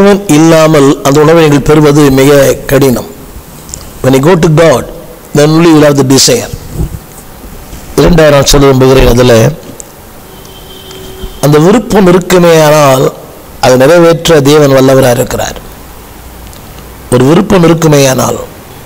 தேவன் இல்லாமல் அந்த உணவை நீங்கள் பெறுவது மிக கடினம் when you go to god then only you will have the desire இரண்டாவது நான் சொல்ல விரும்புகிறேன் அதில் அந்த விருப்பம் இருக்குமே ஆனால் அதை நிறைவேற்ற தேவன் வல்லவராக இருக்கிறார் ஒரு விருப்பம் இருக்குமே ஆனால்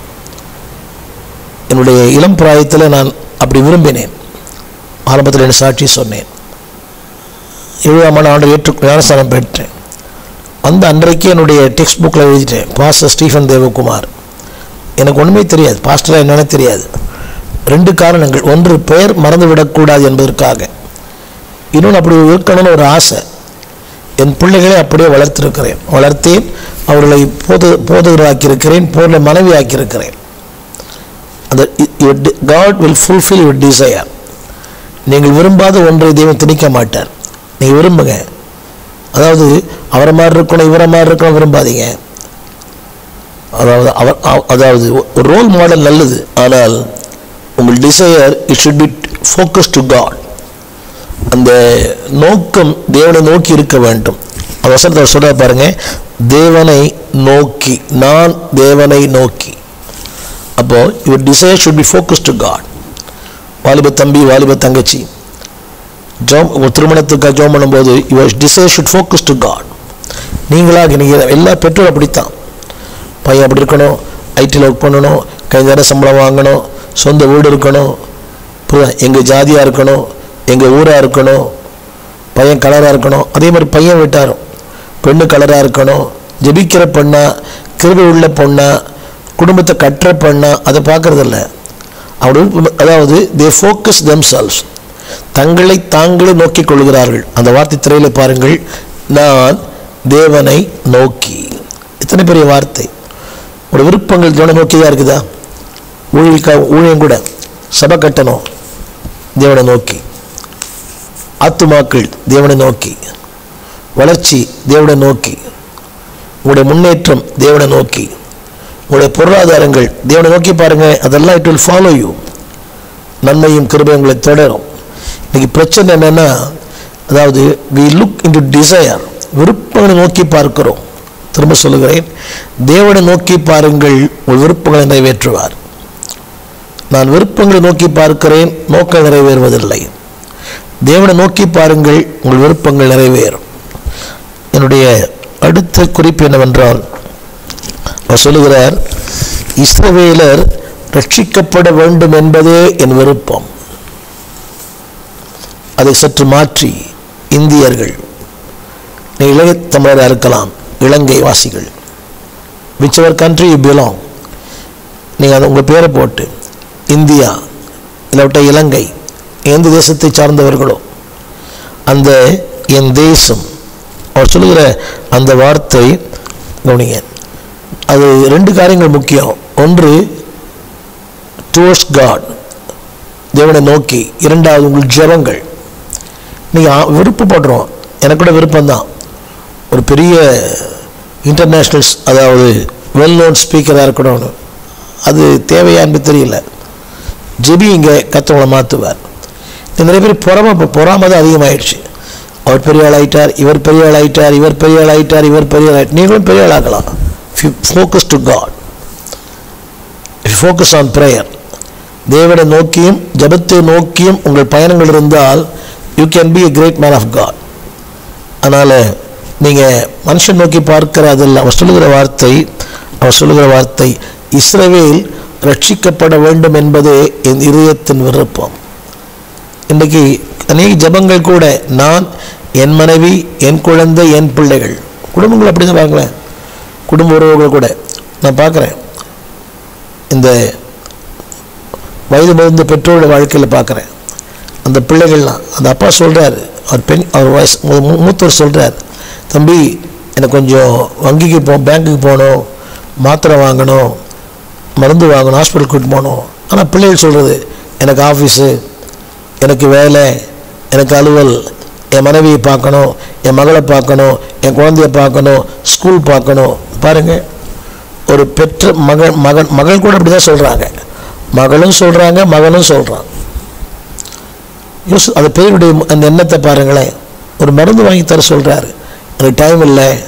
என்னுடைய இளம் பிராயத்தில் நான் அப்படி விரும்பினேன் ஆரம்பத்தில் என் சாட்சி சொன்னேன் எழுபதாம் ஆண்டு ஏற்று ஞானஸ்தானம் பெற்றேன் அந்த அன்றைக்கு என்னுடைய டெக்ஸ்ட் புக்கில் எழுதிட்டேன் பாஸ்டர் ஸ்டீஃபன் தேவகுமார் எனக்கு ஒன்றுமே தெரியாது பாஸ்டராக என்னன்னு தெரியாது ரெண்டு காரணங்கள் ஒன்று பெயர் மறந்து விடக்கூடாது என்பதற்காக இன்னொன்று அப்படி இருக்கணும்னு ஒரு ஆசை என் பிள்ளைகளை அப்படியே வளர்த்திருக்கிறேன் வளர்த்தேன் அவர்களை போது போதுகராக்கியிருக்கிறேன் போர்ல மனைவி ஆக்கியிருக்கிறேன் அந்த God will fulfil your desire நீங்கள் விரும்பாத ஒன்றை தெய்வம் திணிக்க மாட்டார் நீங்கள் விரும்புங்க அதாவது அவரை மாதிரி இருக்கணும் இவரை மாதிரி இருக்கணும் விரும்பாதீங்க அதாவது அவர் அவ- அதாவது ஒரு ரோல் மாடல் நல்லது ஆனால் உங்கள் desire it should be focus to God அந்த நோக்கம் தேவனை நோக்கி இருக்க வேண்டும் அந்த வசனத்தை அவர் சொல்ற பாருங்க தேவனை நோக்கி நான் தேவனை நோக்கி அப்போ your desire should be focus to God வாலிப தம்பி வாலிப தங்கச்சி ஜோம் ஒரு திருமணத்துக்காக ஜோம் பண்ணும்போது your desire should focus to God நீங்களாக நீங்கள் எல்லா பெற்றோரும் அப்படித்தான் பையன் அப்படி இருக்கணும் ஐடியில் ஒர்க் பண்ணணும் கை நேரம் சம்பளம் வாங்கணும் சொந்த வீடு இருக்கணும் புரியுதா எங்கள் ஜாதியாக இருக்கணும் எங்கள் ஊராக இருக்கணும் பையன் கலராக இருக்கணும் அதே மாதிரி பையன் விட்டாரும் பெண்ணு கலராக இருக்கணும் ஜெபிக்கிற பொண்ணா கிருபை உள்ள பொண்ணா குடும்பத்தை கட்டுற பொண்ணா அதை பார்க்கறதில்ல அப்படி அதாவது தே ஃபோக்கஸ் themselves தங்களை தாங்களே நோக்கிக் கொள்கிறார்கள் அந்த வார்த்தை திரையில் பாருங்கள் நான் தேவனை நோக்கி எத்தனை பெரிய வார்த்தை ஒரு விருப்பங்கள் தேவனை நோக்கி தான் இருக்குதா ஊழியக்கா ஊழியம் கூட சபை கட்டணும் தேவனை நோக்கி ஆத்துமாக்கள் தேவனை நோக்கி வளர்ச்சி தேவனை நோக்கி உங்களுடைய முன்னேற்றம் தேவனை நோக்கி உங்களுடைய பொருளாதாரங்கள் தேவனை நோக்கி பாருங்க அதெல்லாம் இட் வில் ஃபாலோ யூ நன்மையும் கிருபையும் உங்களை தொடரும் இன்னைக்கு பிரச்சனை என்னன்னா அதாவது வி லுக் இன்டு டிசையர் விருப்பங்களை நோக்கி பார்க்கிறோம் திரும்ப சொல்லுகிறேன் தேவனை நோக்கி பாருங்கள் உங்கள் விருப்பங்களை நிறைவேற்றுவார் நான் விருப்பங்களை நோக்கி பார்க்கிறேன் நோக்கம் நிறைவேறுவதில்லை தேவனை நோக்கி பாருங்கள் உங்கள் விருப்பங்கள் நிறைவேறும் என்னுடைய அடுத்த குறிப்பு என்னவென்றால் அவர் சொல்லுகிறார் இஸ்ரவேலர் ரட்சிக்கப்பட வேண்டும் என்பதே என் விருப்பம் அதை சற்று மாற்றி இந்தியர்கள் நீ இளைய தமிழராக இருக்கலாம் இலங்கை வாசிகள் whichever country you belong நீங்கள் அதை உங்கள் பேரை போட்டு இந்தியா இல்லாவிட்ட இலங்கை எந்த தேசத்தை சார்ந்தவர்களோ அந்த என் தேசம் அவர் சொல்லுகிற அந்த வார்த்தை கவனிங்க அது ரெண்டு காரியங்கள் முக்கியம் ஒன்று டுவர்ட்ஸ் காட் தேவனை நோக்கி இரண்டாவது உங்கள் ஜெபங்கள் நீங்கள் விருப்பப்படுறோம் எனக்கு கூட விருப்பம்தான் ஒரு பெரிய இன்டர்நேஷ்னல்ஸ் அதாவது வெல் நோன் ஸ்பீக்கராக இருக்கணும்னு அது தேவையான்னு தெரியல ஜெபி இங்கே கத்தவங்களை மாற்றுவார் இது நிறைய பேர் பொறாம பொறாம தான் அதிகமாயிடுச்சு அவர் பெரிய ஆள் ஆயிட்டார் இவர் பெரிய ஆள் ஆயிட்டார் இவர் பெரிய ஆள் ஆயிட்டார் இவர் பெரிய ஆள் ஆயிட்டார் நீங்களும் பெரிய ஆள் ஆகலாம் focus to God focus on prayer தேவனை நோக்கியும் ஜபத்தை நோக்கியும் உங்கள் பயணங்கள் இருந்தால் you can be a great man of God அதனால் நீங்கள் மனுஷன் நோக்கி பார்க்கிற அதில் அவர் சொல்லுகிற வார்த்தை அவர் சொல்லுகிற வார்த்தை இஸ்ரவேல் ரட்சிக்கப்பட வேண்டும் என்பதே என் இதயத்தின் விருப்பம் இன்றைக்கு அநேக ஜபங்கள் கூட நான் என் மனைவி என் குழந்தை என் பிள்ளைகள் குடும்பங்கள் அப்படி தான் பார்க்கலேன் குடும்ப உறவுகள் கூட நான் பார்க்குறேன் இந்த வயது முதிர்ந்த பெற்றோருடைய வாழ்க்கையில் பார்க்குறேன் அந்த பிள்ளைகள்லாம் அந்த அப்பா சொல்கிறாரு அவர் பெண் அவர் வயசு மூ- மூ- மூத்தவர் சொல்கிறார் தம்பி எனக்கு கொஞ்சம் வங்கிக்கு போ பேங்க்குக்கு போகணும் மாத்திரை வாங்கணும் மருந்து வாங்கணும் ஹாஸ்பிட்டல் கூட்டு போகணும் ஆனால் பிள்ளைகள் சொல்கிறது எனக்கு ஆஃபீஸு எனக்கு வேலை எனக்கு அலுவல் என் மனைவியை பார்க்கணும் என் மகளை பார்க்கணும் என் குழந்தைய பார்க்கணும் ஸ்கூல் பார்க்கணும் பாருங்கள் ஒரு பெற்ற மகன் மகன் மகள் கூட அப்படி தான் சொல்கிறாங்க மகளும் சொல்கிறாங்க மகனும் சொல்கிறான் யோசி அந்த பேருடைய அந்த எண்ணத்தை பாருங்களேன் ஒரு மருந்து வாங்கி தர சொல்கிறாரு எனக்கு டைம் இல்லை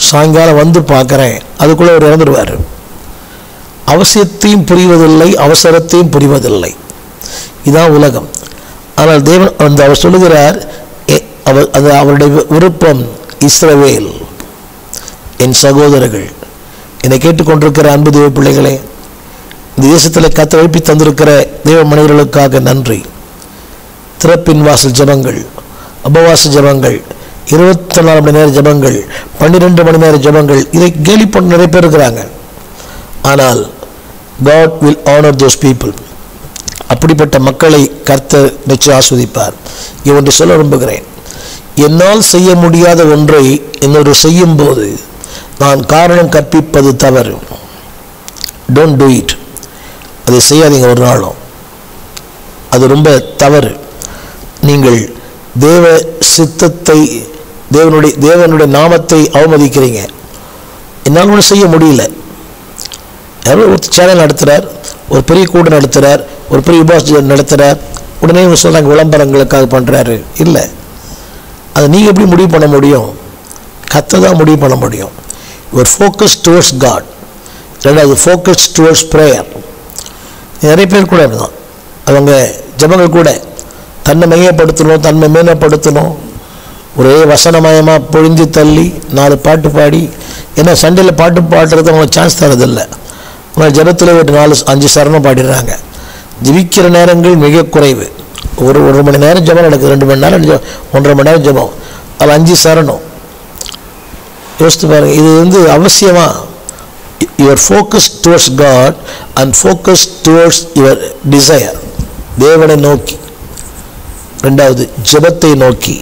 சாயங்காலம் வந்து பார்க்குறேன் அதுக்குள்ளே அவர் இறந்துடுவார் அவசியத்தையும் புரிவதில்லை அவசரத்தையும் புரிவதில்லை இதான் உலகம் ஆனால் தேவன் அந்த அவர் சொல்லுகிறார் எ- அவர் அது அவருடைய வி- விருப்பம் இஸ்ரவேல் என் சகோதரர்கள் என்னை கேட்டுக்கொண்டிருக்கிற அன்பு தேவ பிள்ளைகளே இந்த தேசத்தில் கத்த எழுப்பி தந்திருக்கிற தேவ மனிதர்களுக்காக நன்றி திறப்பின் வாசல் ஜெபங்கள் உபவாச ஜெபங்கள் இருபத்தி நாலு மணி நேர ஜெபங்கள் பன்னிரெண்டு மணி நேர ஜெபங்கள் இதை கேலி பண்ண நிறைய பேர் இருக்கிறாங்க ஆனால் God will honor those people அப்படிப்பட்ட மக்களை கர்த்தர் நிச்சயம் ஆஸ்வதிப்பார் இங்கே ஒன்று சொல்ல விரும்புகிறேன் என்னால் செய்ய முடியாத ஒன்றை இன்னொரு செய்யும் போது நான் காரணம் கற்பிப்பது தவறு டோன்ட் டூ இட் அதை செய்யாதீங்க ஒரு நாளும் அது ரொம்ப தவறு நீங்கள் தேவ சித்தத்தை தேவனுடைய தேவனுடைய நாமத்தை அவமதிக்கிறீங்க என்னால் ஒன்றும் செய்ய முடியல யாரோ ஒரு சேனல் நடத்துகிறார் ஒரு பெரிய கூட்டம் நடத்துகிறார் ஒரு பெரிய உபாச நடத்துகிறார் உடனே இவங்க சொல்கிறாங்க விளம்பரங்களுக்காக பண்ணுறாரு இல்லை அதை நீங்கள் எப்படி முடிவு பண்ண முடியும் கத்தை தான் முடிவு பண்ண முடியும் யுவர் ஃபோக்கஸ் டுவர்ட்ஸ் காட் ரெண்டாவது ஃபோக்கஸ் டுவர்ட்ஸ் ப்ரேயர் நிறைய பேர் கூட அப்படிதான் அவங்க ஜெபங்கள் கூட தன்னை மையப்படுத்தணும் தன்னை மேம்படுத்தணும் ஒரே வசனமயமாக பொழிஞ்சு தள்ளி நாலு பாட்டு பாடி ஏன்னா சண்டையில் பாட்டு பாடுறது அவங்களுக்கு சான்ஸ் தரதில்லை ஆனால் ஜபத்தில் ஒரு நாலு அஞ்சு சரணம் பாடிடுறாங்க ஜெபிக்கிற நேரங்கள் மிக குறைவு ஒரு ஒரு மணி நேரம் ஜெபம் நடக்குது ரெண்டு மணி நேரம் ஜெபம், ஒன்றரை மணி நேரம் ஜெபம் அதில் அஞ்சு சரணம் யோசித்து பாருங்க இது வந்து அவசியமாக your focus towards God and focus towards your desire தேவனை நோக்கி ரெண்டாவது ஜெபத்தை நோக்கி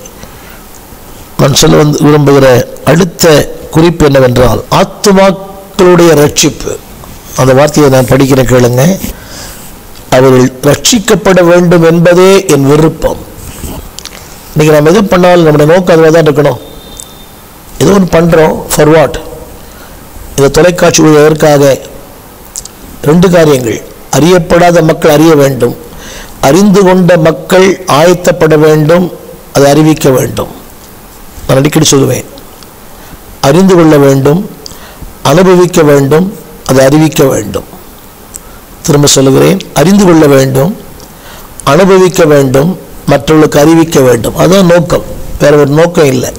நான் சொல்ல வந்து விரும்புகிற அடுத்த குறிப்பு என்னவென்றால் ஆத்துமாக்களுடைய ரட்சிப்பு அந்த வார்த்தையை நான் படிக்கிறேன் கேளுங்க அவர்கள் ரட்சிக்கப்பட வேண்டும் என்பதே என் விருப்பம் இன்னைக்கு நம்ம எது பண்ணாலும் நம்முடைய நோக்கம் அதுவாக தான் இருக்கணும் ஏதோ ஒன்று பண்ணுறோம் ஃபார் வாட் இந்த தொலைக்காட்சி ஊழியர்களுக்காக ரெண்டு காரியங்கள் அறியப்படாத மக்கள் அறிய வேண்டும் அறிந்து கொண்ட மக்கள் ஆயத்தப்பட வேண்டும் அதை அறிவிக்க வேண்டும் நான் அடிக்கடி சொல்லுவேன் அறிந்து கொள்ள வேண்டும் அனுபவிக்க வேண்டும் அதை அறிவிக்க வேண்டும் திரும்ப சொல்லுகிறேன் அறிந்து கொள்ள வேண்டும் அனுபவிக்க வேண்டும் மற்றவர்களுக்கு அறிவிக்க வேண்டும் அதுதான் நோக்கம் வேற ஒரு நோக்கம் இல்லை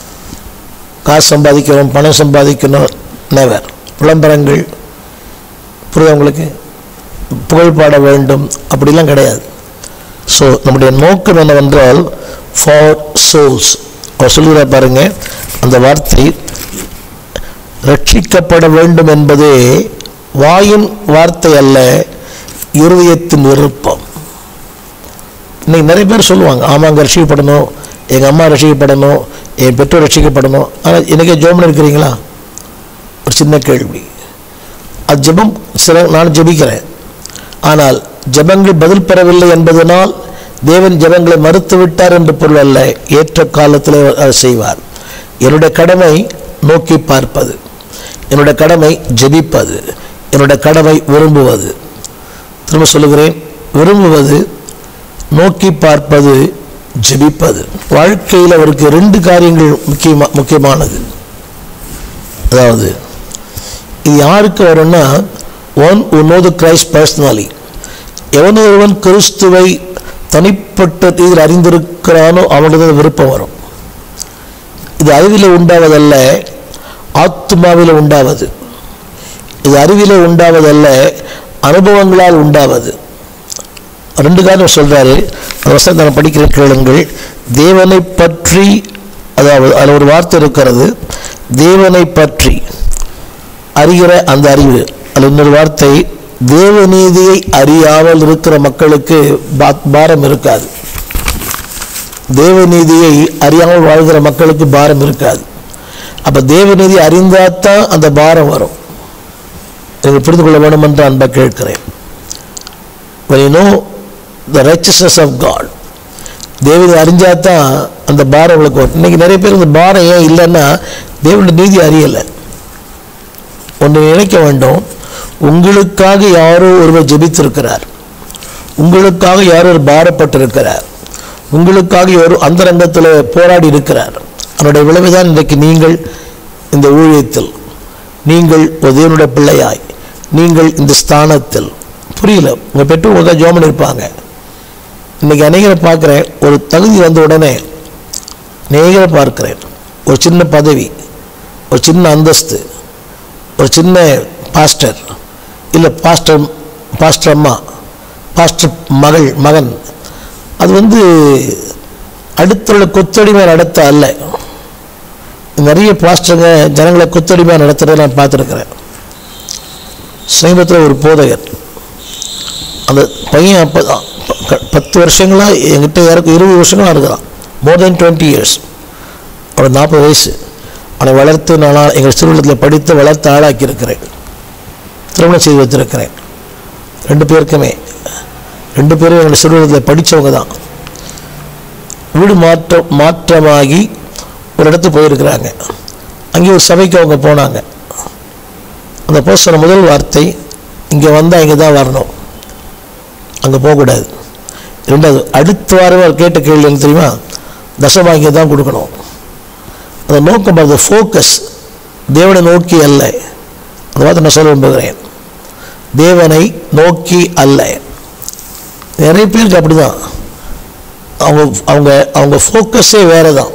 காசு சம்பாதிக்கணும் பணம் சம்பாதிக்கணும் நெவர் விளம்பரங்கள் புரியுதா உங்களுக்கு புகழ் பாட வேண்டும் அப்படிலாம் கிடையாது ஸோ நம்முடைய நோக்கம் என்னவென்றால் ஃபார் சோல்ஸ் அவர் சொல்லுகிற பாருங்க அந்த வார்த்தை ரட்சிக்கப்பட வேண்டும் என்பதே வாயின் வார்த்தை அல்ல இருதயத்தின் விருப்பம் இன்னைக்கு நிறைய பேர் சொல்லுவாங்க ஆமாங்க ரட்சிக்கப்படணும் எங்கள் அம்மா ரட்சிக்கப்படணும் என் பெற்றோர் ரட்சிக்கப்படணும் ஆனால் எனக்கே ஜோமன் இருக்கிறீங்களா ஒரு சின்ன கேள்வி அது ஜெபம் சில நான் ஜெபிக்கிறேன் ஆனால் ஜெபங்கள் பதில் பெறவில்லை என்பதனால் தேவன் ஜெபங்களை மறுத்து விட்டார் என்று பொருள் அல்ல ஏற்ற காலத்தில் அவர் செய்வார் என்னுடைய கடமை நோக்கி பார்ப்பது என்னுடைய கடமை ஜெபிப்பது என்னுடைய கடமை விரும்புவது திரும்ப சொல்லுகிறேன் விரும்புவது நோக்கி பார்ப்பது ஜெபிப்பது வாழ்க்கையில் அவருக்கு ரெண்டு காரியங்கள் முக்கியமா முக்கியமானது அதாவது இது யாருக்கு வரும்னா one who know the Christ personally எவன் ஒருவன் கிறிஸ்துவை தனிப்பட்ட ரீதியில் அறிந்திருக்கிறானோ அவனுடைய விருப்பம் வரும் இது அறிவில் உண்டாவதல்ல ஆத்மாவில் உண்டாவது இது அறிவிலே உண்டாவதல்ல அனுபவங்களால் உண்டாவது ரெண்டு காரணம் சொல்றாரு அந்த வசனத்தை நான் படிக்கிறேன் கேளுங்கள் தேவனை பற்றி அதாவது அதில் ஒரு வார்த்தை இருக்கிறது தேவனை பற்றி அறிகிற அந்த அறிவு அதில் இன்னொரு வார்த்தை தேவநீதியை அறியாமல் இருக்கிற மக்களுக்கு பா- பாரம் இருக்காது தேவநீதியை அறியாமல் வாழ்கிற மக்களுக்கு பாரம் இருக்காது அப்ப தேவநீதி அறிந்தாதான் அந்த பாரம் வரும் நீங்கள் புரிந்து கொள்ள வேண்டும் என்று அன்பை கேட்கிறேன் when you know the righteousness of God தேவனை அறிஞ்சாதான் அந்த பாரம் உங்களுக்கு வரும் இன்னைக்கு நிறைய பேர் இந்த பாரம் ஏன் இல்லைன்னா தேவனுடைய நீதி அறியலை ஒன்று நினைக்க வேண்டும் உங்களுக்காக யாரோ ஒருவர் ஜெபித்திருக்கிறார் உங்களுக்காக யாரோ ஒரு பாரப்பட்டிருக்கிறார் உங்களுக்காக யாரோ அந்தரங்கத்தில் போராடி இருக்கிறார் அதனுடைய விளைவுதான் இன்றைக்கு நீங்கள் இந்த ஊழியத்தில் நீங்கள் ஒரு தேவனுடைய பிள்ளையாய் நீங்கள் இந்த ஸ்தானத்தில் புரியல உங்கள் பெற்றோர் உங்கள் ஜோமன் இருப்பாங்க இன்னைக்கு அநேகரை பார்க்குறேன் ஒரு தகுதி வந்த உடனே அநேகரை பார்க்கிறேன் ஒரு சின்ன பதவி ஒரு சின்ன அந்தஸ்து ஒரு சின்ன பாஸ்டர் இல்லை பாஸ்டர் பாஸ்டர் அம்மா பாஸ்டர் மகள் மகன் அது வந்து அடுத்துள்ள கொத்தடிமை நடத்த அல்ல நிறைய பாஸ்டருங்க ஜனங்களை கொத்தடிமையாக நடத்துகிறத நான் பார்த்துருக்குறேன் சமீபத்தில் ஒரு போதகர் அந்த பையன் அப்போ பத்து வருஷங்களாக என்கிட்ட யாருக்கும் இருபது வருஷங்களாக இருக்கிறான் மோர் தென் டுவெண்ட்டி இயர்ஸ் அவன் நாற்பது வயசு அவனை வளர்த்து நான் எங்கள் சிறுவலத்தில் படித்து வளர்த்து ஆளாக்கி இருக்கிறேன் திருமணம் செய்து வைத்திருக்கிறேன் ரெண்டு பேருக்குமே ரெண்டு பேரும் எங்கள் சிறுவலத்தில் படித்தவங்க தான் வீடு மாற்றம் மாற்றமாகி ஒரு இடத்துக்கு போயிருக்கிறாங்க அங்கே ஒரு சபைக்கு அவங்க போனாங்க அந்த போஸ்ட் சொன்ன முதல் வார்த்தை இங்கே வந்தால் இங்கே தான் வரணும் அங்கே போகக்கூடாது ரெண்டாவது அடுத்த வாரம் அவர் கேட்ட கேள்வி என்ன தெரியுமா தசமாகிய தான் கொடுக்கணும் அந்த நோக்கம் அந்த ஃபோக்கஸ் தேவனை நோக்கி அல்ல அந்த வார்த்தை நான் சொல்ல விரும்புகிறேன் தேவனை நோக்கி அல்ல நிறைய பேருக்கு அப்படிதான் அவங்க அவங்க அவங்க ஃபோக்கஸே வேறு தான்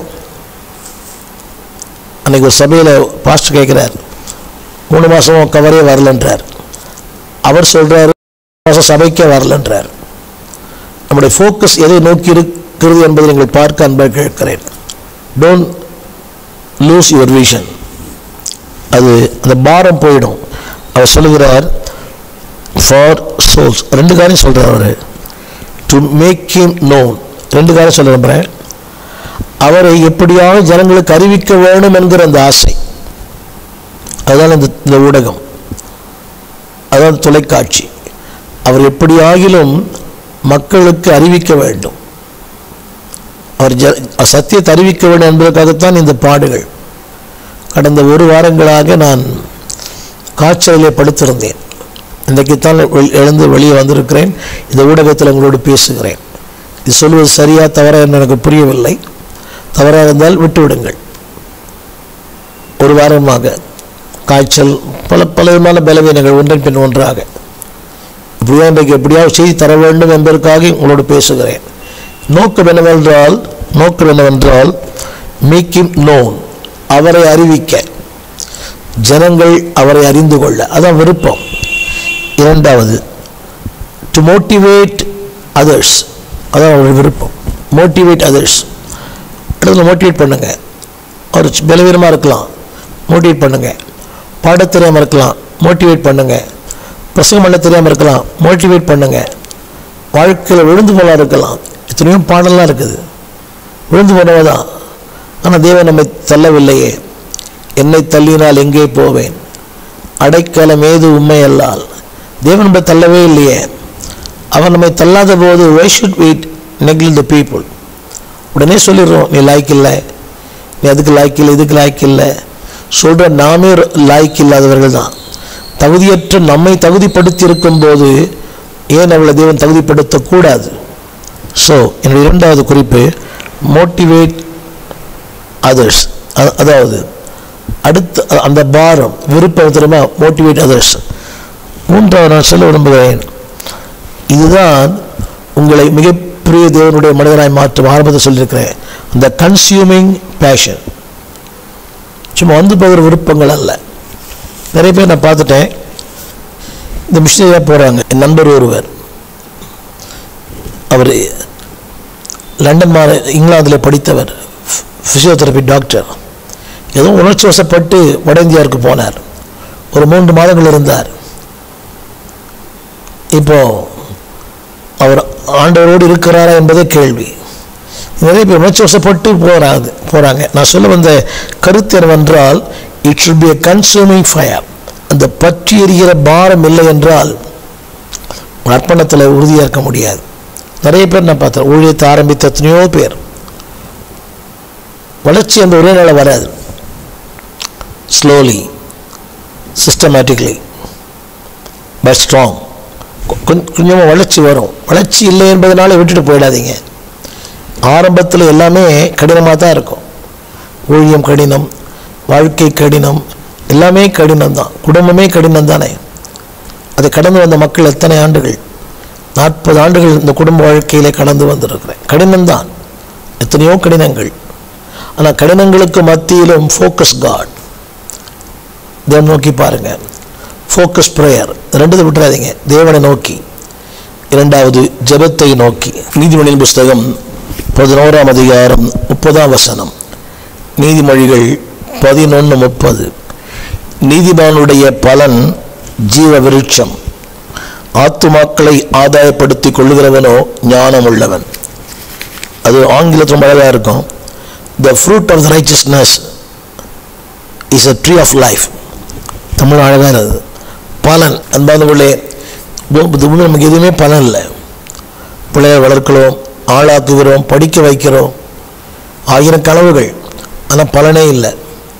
அன்றைக்கி ஒரு சபையில் பாஸ்டர் கேட்குறார் மூணு மாதம் கவரே வரலன்றார் அவர் சொல்கிறாரு மாதம் சபைக்கே வரலன்றார் நம்முடைய ஃபோக்கஸ் எதை நோக்கி இருக்கிறது என்பதை நீங்கள் பார்க்க அன்பாக கேட்கிறேன் டோன்ட் லூஸ் யுவர் விஷன் அது அந்த பாரம் போயிடும் அவர் சொல்லுகிறார் ஃபார் சோல்ஸ் ரெண்டு காரியம் சொல்கிறார் அவர் டு மேக் ஹிம் நோன் ரெண்டு காரியம் சொல்ல நம்புகிறேன் அவரை எப்படியாவது ஜனங்களுக்கு அறிவிக்க வேண்டும் என்கிற அந்த ஆசை அதுதான் இந்த இந்த ஊடகம் அதாவது தொலைக்காட்சி அவர் எப்படியாகிலும் மக்களுக்கு அறிவிக்க வேண்டும் அவர் ஜ சத்தியத்தை அறிவிக்க வேண்டும் என்பதற்காகத்தான் இந்த பாடுகள் கடந்த ஒரு வாரங்களாக நான் காய்ச்சலிலே படுத்திருந்தேன் இன்றைக்குத்தான் வெள்- எழுந்து வெளியே வந்திருக்கிறேன் இந்த ஊடகத்தில் உங்களோடு பேசுகிறேன் இது சொல்வது சரியா தவறா என்று எனக்கு புரியவில்லை தவறாக இருந்தால் விட்டுவிடுங்கள் ஒரு வாரமாக காய்ச்சல் பல பல விதமான பலவீனங்கள் ஒன்றன் பின் ஒன்றாக இப்படியா இன்றைக்கு எப்படியாவது செய்தி தர வேண்டும் என்பதற்காக உங்களோடு பேசுகிறேன் நோக்கம் என்னவென்றால் நோக்கம் என்னவென்றால் மேக்கிம் நோன் அவரை அறிவிக்க ஜனங்கள் அவரை அறிந்து கொள்ள அதான் விருப்பம் இரண்டாவது டு மோட்டிவேட் அதர்ஸ் அதான் அவருடைய விருப்பம் மோட்டிவேட் அதர்ஸ் அடுத்தது மோட்டிவேட் பண்ணுங்க அவர் பலவீனமாக இருக்கலாம் மோட்டிவேட் பண்ணுங்க பாட தெரியாமல் இருக்கலாம் மோட்டிவேட் பண்ணுங்க பிரசங்கம் பண்ண தெரியாமல் இருக்கலாம் மோட்டிவேட் பண்ணுங்க வாழ்க்கையில் விழுந்து போலாம் இருக்கலாம் எத்தனையோ பாடலாம் இருக்குது விழுந்து போனவ தான் ஆனால் தேவன் நம்மை தள்ளவில்லையே என்னை தள்ளினால் எங்கே போவேன் அடைக்கலம் ஏது உண்மை அல்லால் தேவன் நம்மை தள்ளவே இல்லையே அவன் நம்மை தள்ளாத போது why should wait nickel the people உடனே சொல்லிடுறோம் நீ லாய்க்கு இல்லை நீ அதுக்கு லாய்க்கு இல்லை இதுக்கு லாய்க்கு இல்லை சொல்கிற நாமே லாய்க்கு இல்லாதவர்கள் தான் தகுதியற்ற நம்மை தகுதிப்படுத்தி இருக்கும்போது ஏன் அவளை தேவன் தகுதிப்படுத்தக்கூடாது ஸோ என்னுடைய இரண்டாவது குறிப்பு மோட்டிவேட் அதர்ஸ் அதாவது அடுத்த அ- அந்த பாரம் விருப்பம் தெரியுமா மோட்டிவேட் அதர்ஸ் மூன்றாவது நான் சொல்ல விரும்புகிறேன் இதுதான் உங்களை மிகப்பெரிய தேவனுடைய மனிதனாய் மாற்றும் ஆரம்பத்தை சொல்லியிருக்கிறேன் அந்த கன்சியூமிங் பேஷன் சும்மா வந்து போகிற விருப்பங்கள் அல்ல நிறைய பேர் நான் பார்த்துட்டேன் இந்த மிஷினரியாக போகிறாங்க என் நண்பர் ஒருவர் அவர் லண்டன் மா இங்கிலாந்தில் படித்தவர் ஃபிசியோதெரபி டாக்டர் ஏதோ உணர்ச்சி வசப்பட்டு வட இந்தியாவுக்கு போனார் ஒரு மூன்று மாதங்கள் இருந்தார் இப்போ அவர் ஆண்டவரோடு இருக்கிறாரா என்பதே கேள்வி நிறைய பேர் உணர்ச்சி வசப்பட்டு போகிறாங்க போகிறாங்க நான் சொல்ல வந்த கருத்து என்னவென்றால் it should be a consuming fire அந்த பற்றி எரிகிற பாரம் இல்லை என்றால் உங்கள் அர்ப்பணத்தில் உறுதியாக இருக்க முடியாது நிறைய பேர் நான் பார்த்தேன் ஊழியத்தை ஆரம்பித்த எத்தனையோ பேர் வளர்ச்சி அந்த ஒரே நாள் வராது ஸ்லோலி சிஸ்டமேட்டிக்லி பட் ஸ்ட்ராங் கொஞ்சமாக வளர்ச்சி வரும் வளர்ச்சி இல்லை என்பதனால விட்டுட்டு போயிடாதீங்க ஆரம்பத்தில் எல்லாமே கடினமாக தான் இருக்கும் ஊழியம் கடினம் வாழ்க்கை கடினம் எல்லாமே கடினம் தான் குடும்பமே கடினம் தானே அதை கடந்து வந்த மக்கள் எத்தனை ஆண்டுகள் நாற்பது ஆண்டுகள் இந்த குடும்ப வாழ்க்கையிலே கடந்து வந்திருக்கிறேன் கடினம்தான் எத்தனையோ கடினங்கள் ஆனால் கடினங்களுக்கு மத்தியிலும் ஃபோக்கஸ் காட் தேவன் நோக்கி பாருங்க ஃபோக்கஸ் ப்ரேயர் ரெண்டு விட்டுறாதீங்க தேவனை நோக்கி இரண்டாவது ஜெபத்தை நோக்கி நீதிமொழியின் புஸ்தகம் பதினோராம் அதிகாரம் முப்பதாம் வசனம் நீதிமொழிகள் பதினொன்று முப்பது நீதிமானுடைய பலன் ஜீவ விருட்சம் ஆத்துமாக்களை ஆதாயப்படுத்திக் கொள்ளுகிறவனோ ஞானம் உள்ளவன் அது ஆங்கிலத்தில் ரொம்ப அழகாக இருக்கும் the fruit of the righteousness is a tree of life Tamil அழகாக இருக்குது பலன் அன்பானவர்களே பூமி நமக்கு எதுவுமே பலன் இல்லை பிள்ளையை வளர்க்கிறோம் ஆளாக்குகிறோம் படிக்க வைக்கிறோம் ஆயிரம் கனவுகள் ஆனால் பலனே இல்லை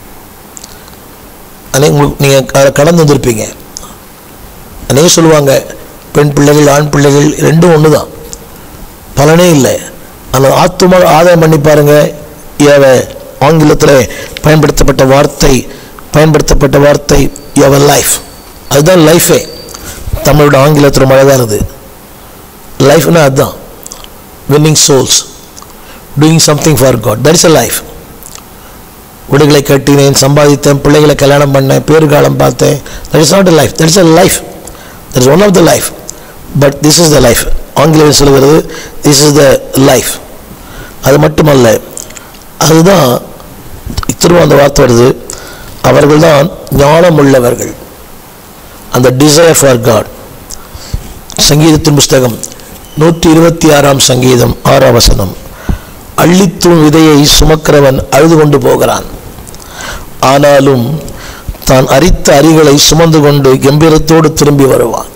அனே உங்களுக்கு நீங்கள் அதை கடந்து வந்திருப்பீங்க அநேக சொல்லுவாங்க பெண் பிள்ளைகள் ஆண் பிள்ளைகள் ரெண்டும் ஒன்று தான் பலனே இல்லை ஆனால் ஆத்துமா ஆதாயம் பண்ணி பாருங்க ஏவ ஆங்கிலத்தில் பயன்படுத்தப்பட்ட வார்த்தை பயன்படுத்தப்பட்ட வார்த்தை யவர் லைஃப் அதுதான் லைஃபே தமிழோட ஆங்கிலத்தில் ரொம்ப அழகாக இருக்குது லைஃப்னா அதுதான் winning souls doing something for God that is a life வீடுகளை கட்டினேன் சம்பாதித்தேன் பிள்ளைகளை கல்யாணம் பண்ணேன் பேறுகாலம் பார்த்தேன் that is not a life that is a life that is one of the life but this is the life ஆங்கிலம் சொல்கிறது திஸ் இஸ் த லைஃப் அது மட்டுமல்ல அதுதான் திரும்ப அந்த வார்த்தை வருது அவர்கள்தான் ஞானம் உள்ளவர்கள் அந்த டிசைர் ஃபார் காட் சங்கீதத்தின் புஸ்தகம் நூற்றி இருபத்தி ஆறாம் சங்கீதம் ஆறாம் வசனம் அள்ளித்தூண் விதையை சுமக்கிறவன் அழுது கொண்டு போகிறான் ஆனாலும் தான் அரித்த அரிகளை சுமந்து கொண்டு கம்பீரத்தோடு திரும்பி வருவான்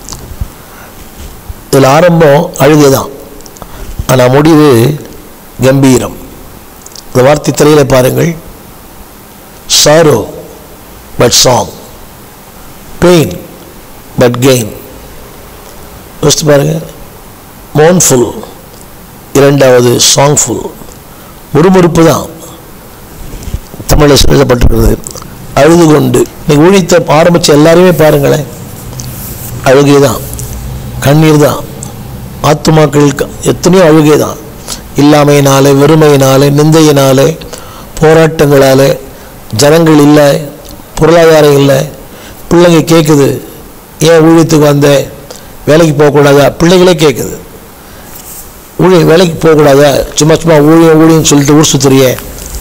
இதில் ஆரம்பம் அழுகைதான் ஆனால் முடிவு கம்பீரம் இந்த வார்த்தை திரையில பாருங்கள் sorrow but song pain but gain யோசித்து பாருங்க மோன்ஃபுல் இரண்டாவது சாங்ஃபுல் முறுமுறுப்பு தான் தமிழில் எழுதப்பட்டிருக்கிறது அழுது கொண்டு இன்னைக்கு ஊழியத்தை ஆரம்பித்த எல்லாரையுமே பாருங்களேன் அழுகை தான் கண்ணீர் தான் ஆத்துமாக்கள் எத்தனையோ அழுகை தான் இல்லாமையினாலே வெறுமையினாலே நிந்தையினாலே போராட்டங்களாலே ஜனங்கள் இல்லை பொருளாதாரம் இல்லை பிள்ளைங்க கேட்குது ஏன் ஊழியத்துக்கு வந்த வேலைக்கு போகக்கூடாதா பிள்ளைகளே கேட்குது ஊழிய வேலைக்கு போகக்கூடாதா சும்மா சும்மா ஊழியம் ஊழியம் சொல்லிட்டு ஊர் சுற்றுறியே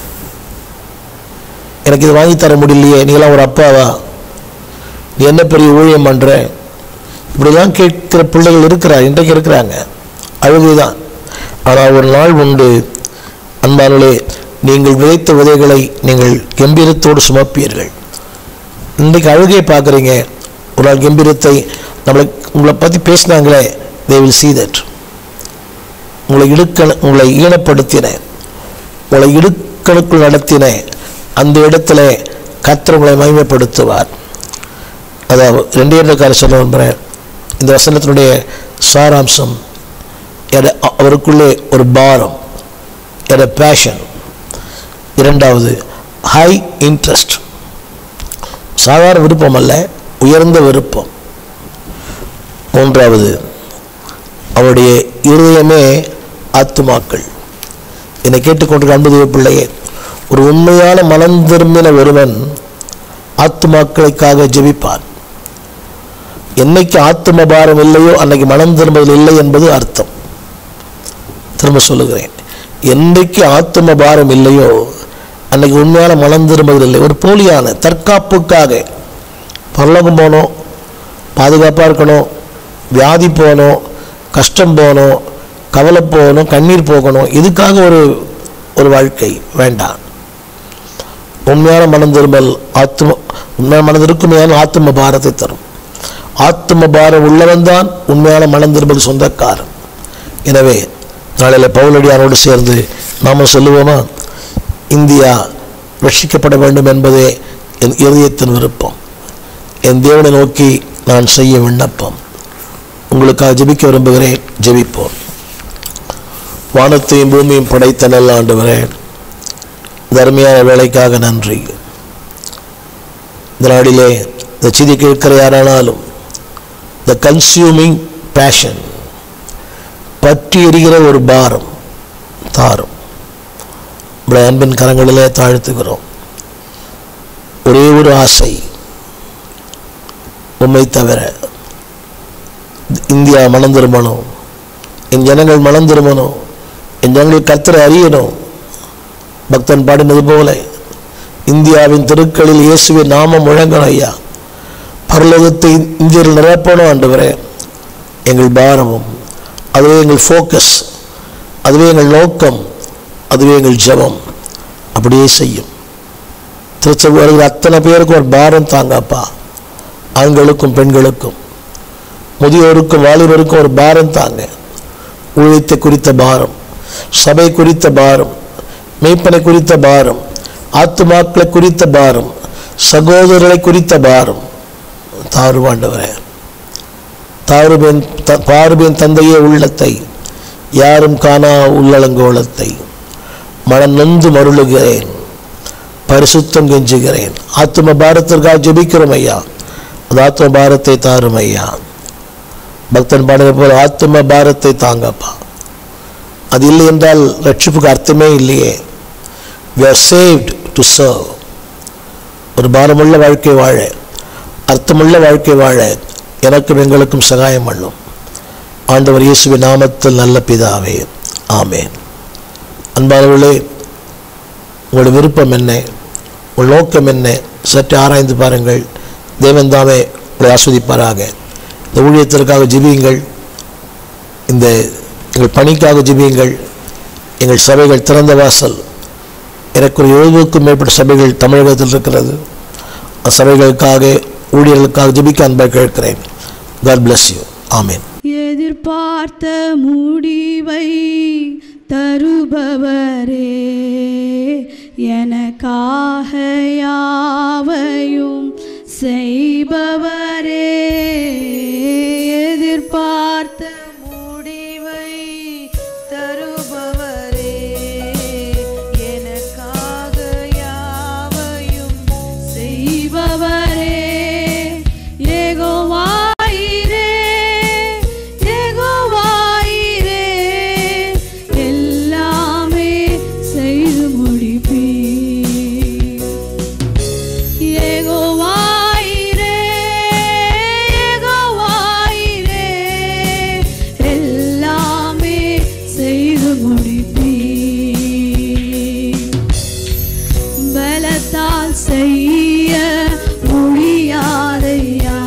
எனக்கு இது வாங்கி தர முடியலையே நீங்களாம் ஒரு அப்பாவா நீ என்ன பெரிய ஊழியம் பண்ணுற இப்படிலாம் கேட்கிற பிள்ளைகள் இருக்கிறார் இன்றைக்கு இருக்கிறாங்க அழுகை தான் ஆனால் ஒரு நாள் உண்டு அன்பானே நீங்கள் விதைத்த விதைகளை நீங்கள் கம்பீரத்தோடு சுமப்பீர்கள் இன்றைக்கு அழுகையை பார்க்குறீங்க ஒரு நாள் கம்பீரத்தை நம்மளை உங்களை பற்றி பேசினாங்களே தே வில் see that உங்களை இடுக்க உங்களை ஈனப்படுத்தின உங்களை இடுக்கணுக்குள் நடத்தின அந்த இடத்துல கர்த்தர் உங்களை மகிமைப்படுத்துவார் அதாவது ரெண்டே ரெண்டு காரியம் சொல்ல விரும்புகிறேன் இந்த வசனத்தினுடைய சாராம்சம் எட- அவருக்குள்ளே ஒரு பாரம் எட பேஷன் இரண்டாவது ஹை இன்ட்ரெஸ்ட் சாதாரண விருப்பம் அல்ல உயர்ந்த விருப்பம் மூன்றாவது அவருடைய இருதயமே ஆத்துமாக்கள் என்னை கேட்டுக்கொண்டிருக்க அன்பு பிள்ளையே ஒரு உண்மையான மனம் திரும்பின ஒருவன் ஆத்துமாக்களுக்காக ஜெபிப்பான் என்னைக்கு ஆத்தும பாரம் இல்லையோ அன்னைக்கு மனம் திரும்புதல் இல்லை என்பது அர்த்தம் திரும்ப சொல்லுகிறேன் என்னைக்கு ஆத்தும பாரம் இல்லையோ அன்னைக்கு உண்மையான மனம் திரும்புதல் இல்லை ஒரு போலியான தற்காப்புக்காக பரலோகம் போகணும் பாதுகாப்பாக இருக்கணும் வியாதி போகணும் கஷ்டம் போகணும் கவலை போகணும் கண்ணீர் போகணும் இதுக்காக ஒரு ஒரு வாழ்க்கை வேண்டாம் உண்மையான மனம் திரும்பல் ஆத்ம உண்மையான மனம் இருக்குமையான ஆத்ம பாரத்தை தரும் ஆத்ம பாரம் உள்ளவன் தான் உண்மையான மனம் திரும்பல் சொந்தக்காரன் எனவே நாளையில் பவுலடியாரோடு சேர்ந்து நாம சொல்லுவோமா இந்தியா ரட்சிக்கப்பட வேண்டும் என்பதே என் இதயத்தின் விருப்பம் என் தேவனை நோக்கி நான் செய்ய விண்ணப்பம் உங்களுக்காக ஜெபிக்க விரும்புகிறேன் ஜெபிப்போம் வானத்தையும் பூமியும் படைத்த நல்ல ஆண்டவரே தர்மையான வேலைக்காக நன்றி இந்த நாடிலே இந்த செய்தி கேட்கிற யாரானாலும் த கன்சியூமிங் பேஷன் பற்றி எரிகிற ஒரு பாரம் தாரும் உடைய அன்பின் கரங்களிலே தாழ்த்துகிறோம் ஒரே ஒரு ஆசை உண்மை தவிர இந்தியா மனம் திரும்பணும் என் ஜனங்கள் மனம் திரும்பணும் என் ஜனங்கள் கர்த்தரை அறியணும் பக்தன் பாடினது போல இந்தியாவின் தெருக்களில் இயேசுவின் நாமம் முழங்கணும் ஐயா பரலோகத்தை இந்தியர்கள் நிரப்பணும் ஆண்டவரே எங்கள் பாரமும் அதுவே எங்கள் ஃபோக்கஸ் அதுவே எங்கள் நோக்கம் அதுவே எங்கள் ஜெபம் அப்படியே செய்யும் திருச்சபை வருகிற அத்தனை பேருக்கும் ஒரு பாரம் தாங்கப்பா ஆண்களுக்கும் பெண்களுக்கும் முதியோருக்கும் வாலிபருக்கும் ஒரு பாரம் தாங்க ஊழியத்தை குறித்த பாரம் சபை குறித்த பாரம் மெய்ப்பனை குறித்த பாரம் ஆத்துமாக்களை குறித்த பாரம் சகோதரர்களை குறித்த பாரம் தாருவாண்டவரே தாருபேன் த- பாருபேன் தந்தையே உள்ளத்தை யாரும் காணா உள்ளலங்கோலத்தை மனம் நொந்து மருளுகிறேன் பரிசுத்தம் கெஞ்சுகிறேன் ஆத்தும பாரத்திற்காக ஜெபிக்கிறோம் ஐயா அந்த ஆத்தும பாரத்தை தாரும் ஐயா பக்தன் பாடுற போல ஆத்தும பாரத்தை தாங்கப்பா அது இல்லை என்றால் ரட்சிப்புக்கு அர்த்தமே இல்லையே we are saved to serve ஒரு பாரமுள்ள வாழ்க்கை வாழ அர்த்தமுள்ள வாழ்க்கை வாழ எனக்கும் எங்களுக்கும் சகாயம் பண்ணும் ஆண்டவர் இயேசுவின் நாமத்தில் நல்ல பிதாவே ஆமென் அன்பானவர்களே உங்களோட விருப்பம் என்ன உங்கள் நோக்கம் என்ன சற்று ஆராய்ந்து பாருங்கள் தேவன் தாமே உங்களை ஆஸ்வதிப்பாராக இந்த ஊழியத்திற்காக ஜெபியுங்கள் இந்த எங்கள் பணிக்காக ஜெபியுங்கள் எங்கள் சபைகள் திறந்த வாசல் எனக்கு ஒரு எழுபதுக்கும் மேற்பட்ட சபைகள் தமிழகத்தில் இருக்கிறது அந்த சபைகளுக்காக ஊழியர்களுக்காக ஜெபிக்க அன்பாக கேட்கிறேன் காட் bless யூ ஆமென் எதிர்பார்த்த முடிவை தருபவரே எனக்காக யாவையும் செய்பவரே எதிர்பார்த்த முடிவை தருபவரே எனக்காக யாவையும் செய்பவரே ஏகோவாயிரே ஏகோவாயிரே எல்லாமே செய்து முடிப்பீர் ஏகோவாயிரே ஏகோவாயிரே எல்லாமே செய்து முடிப்பீர் பலத்தால் செய்ய முடியாதையா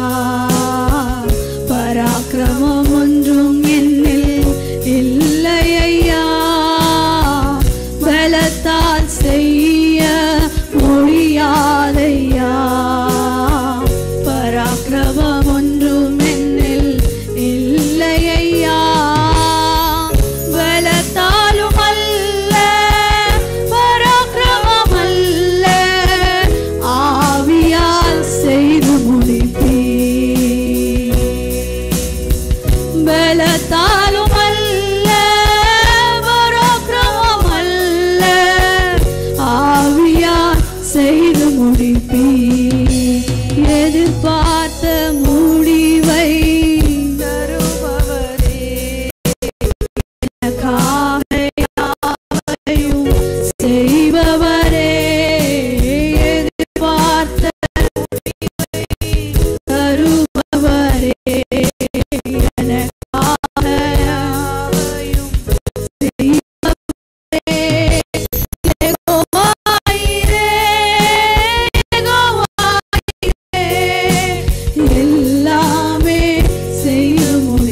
பராக்கிரமம் ஒன்றும் என்னில் இல்லையா பலத்தால் செய்ய முடியாதையா பராக்கிரமம் ஒன்றும் என்னில் இல்லையா பலத்தாலும் அல்ல பராக்கிரமம் அல்ல ஆவியால் செய்து முடிப்பீர் பலத்தாலும் அல்ல பராக்கிரமம் அல்ல ஆவியால் செய்து முடிப்பீர் எதிர்பார்த்த முடிவை தருபவரே எனக்காக யாவையும் செய்பவரே எதிர்பார்த்த தருபவரே எனக்காக யாவையும் செய்பவரே ஏகோவாயிரே ஏகோவாயிரே எல்லாமே செய்து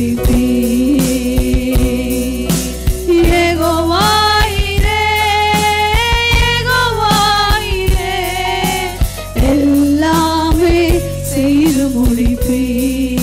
முடிப்பீர் ஏகோவாயிரே ஏகோவாயிரே எல்லாமே செய்து முடிப்பீர்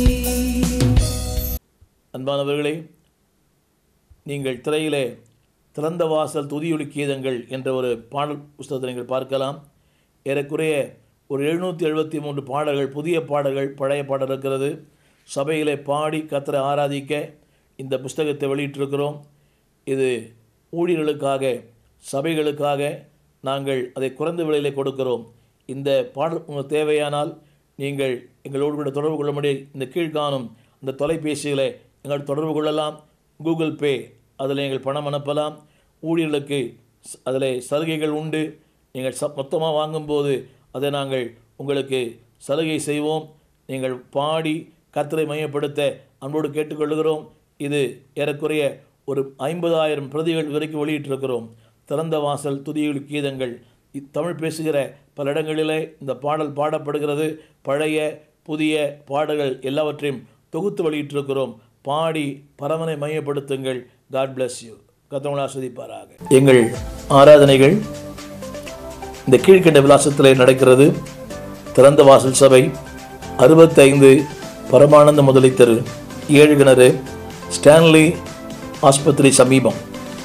அன்பானவர்களே நீங்கள் திரையிலே திறந்த வாசல் துதியொலி கீதங்கள் என்ற ஒரு பாடல் புஸ்தகத்தை நீங்கள் பார்க்கலாம் ஏறக்குறைய ஒரு எழுநூற்றி எழுபத்தி மூன்று பாடல்கள் புதிய பாடல்கள் பழைய பாடல் இருக்கிறது சபையிலே பாடி கத்தரை ஆராதிக்க இந்த புஸ்தகத்தை வெளியிட்டிருக்கிறோம் இது ஊழியர்களுக்காக சபைகளுக்காக நாங்கள் அதை குறைந்த விலையிலே கொடுக்கிறோம் இந்த பாடல் உங்களுக்கு தேவையானால் நீங்கள் எங்களோடு கூட தொடர்பு கொள்ள முடியும் இந்த கீழ்காணும் இந்த தொலைபேசிகளை எங்களோடு தொடர்பு கொள்ளலாம் கூகுள் பே அதில் நீங்கள் பணம் அனுப்பலாம் ஊழியர்களுக்கு ஸ்- அதில் சலுகைகள் உண்டு நீங்கள் ச மொத்தமாக வாங்கும்போது அதை நாங்கள் உங்களுக்கு சலுகை செய்வோம் நீங்கள் பாடி கர்த்தரை மையப்படுத்த அன்போடு கேட்டுக்கொள்கிறோம் இது ஏறக்குறைய ஒரு ஐம்பதாயிரம் பிரதிகள் வரைக்கும் வெளியிட்டிருக்கிறோம் திறந்த வாசல் துதியுள் கீதங்கள் இ- தமிழ் பேசுகிற பல இடங்களிலே இந்த பாடல் பாடப்படுகிறது பழைய புதிய பாடல்கள் எல்லாவற்றையும் தொகுத்து வெளியிட்டிருக்கிறோம் பாடி பரமனை மையப்படுத்துங்கள் காட் bless யூ கத்தவங்களா ஆஸ்வதிப்பாராக எங்கள் ஆராதனைகள் இந்த கீழ்கண்ட விலாசத்திலே நடக்கிறது திறந்த வாசல் சபை அறுபத்தைந்து பரமானந்த முதலை தெரு ஏழு கிணறு ஸ்டான்லி ஆஸ்பத்திரி சமீபம்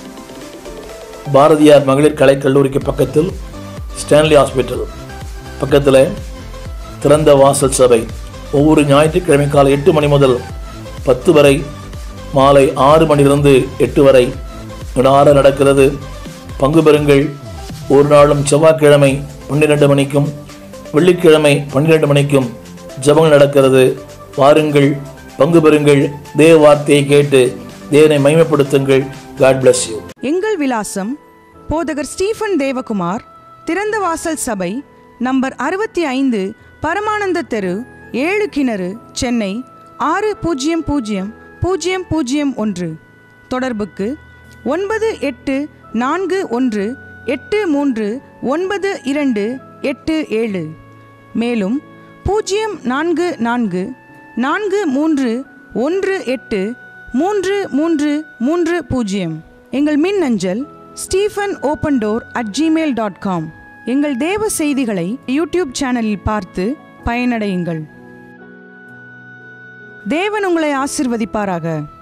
பாரதியார் மகளிர் கலைக் கல்லூரிக்கு பக்கத்தில் ஸ்டான்லி ஹாஸ்பிட்டல் பக்கத்தில் திறந்த வாசல் சபை ஒவ்வொரு ஞாயிற்றுக்கிழமை காலை எட்டு மணி முதல் பத்து வரை மாலை ஆறு மணியிலிருந்து எட்டு வரை வினார நடக்கிறது பங்கு பெறுங்கள் ஒரு நாளும் செவ்வாய்க்கிழமை பன்னிரெண்டு மணிக்கும் வெள்ளிக்கிழமை பன்னிரெண்டு மணிக்கும் ஜெபங்கள் நடக்கிறது வாருங்கள் பங்கு பெறுங்கள் தேவ வார்த்தையை கேட்டு தேவனை மகிமைப்படுத்துங்கள் காட் bless யூ எங்கள் விலாசம் போதகர் ஸ்டீஃபன் தேவகுமார் திறந்த வாசல் சபை நம்பர் அறுபத்தி ஐந்து பரமானந்த தெரு ஏழு கிணறு சென்னை ஆறு பூஜ்ஜியம் பூஜ்ஜியம் பூஜ்ஜியம் பூஜ்ஜியம் ஒன்று தொடர்புக்கு ஒன்பது எட்டு நான்கு ஒன்று எட்டு மூன்று ஒன்பது இரண்டு எட்டு ஏழு மேலும் பூஜ்ஜியம் நான்கு நான்கு நான்கு மூன்று ஒன்று எட்டு மூன்று மூன்று மூன்று பூஜ்ஜியம் எங்கள் மின் அஞ்சல் Stephen open door at Gmail dot com எங்கள் தேவ செய்திகளை யூடியூப் சேனலில் பார்த்து பயனடையுங்கள் தேவன் உங்களை ஆசிர்வதிப்பாராக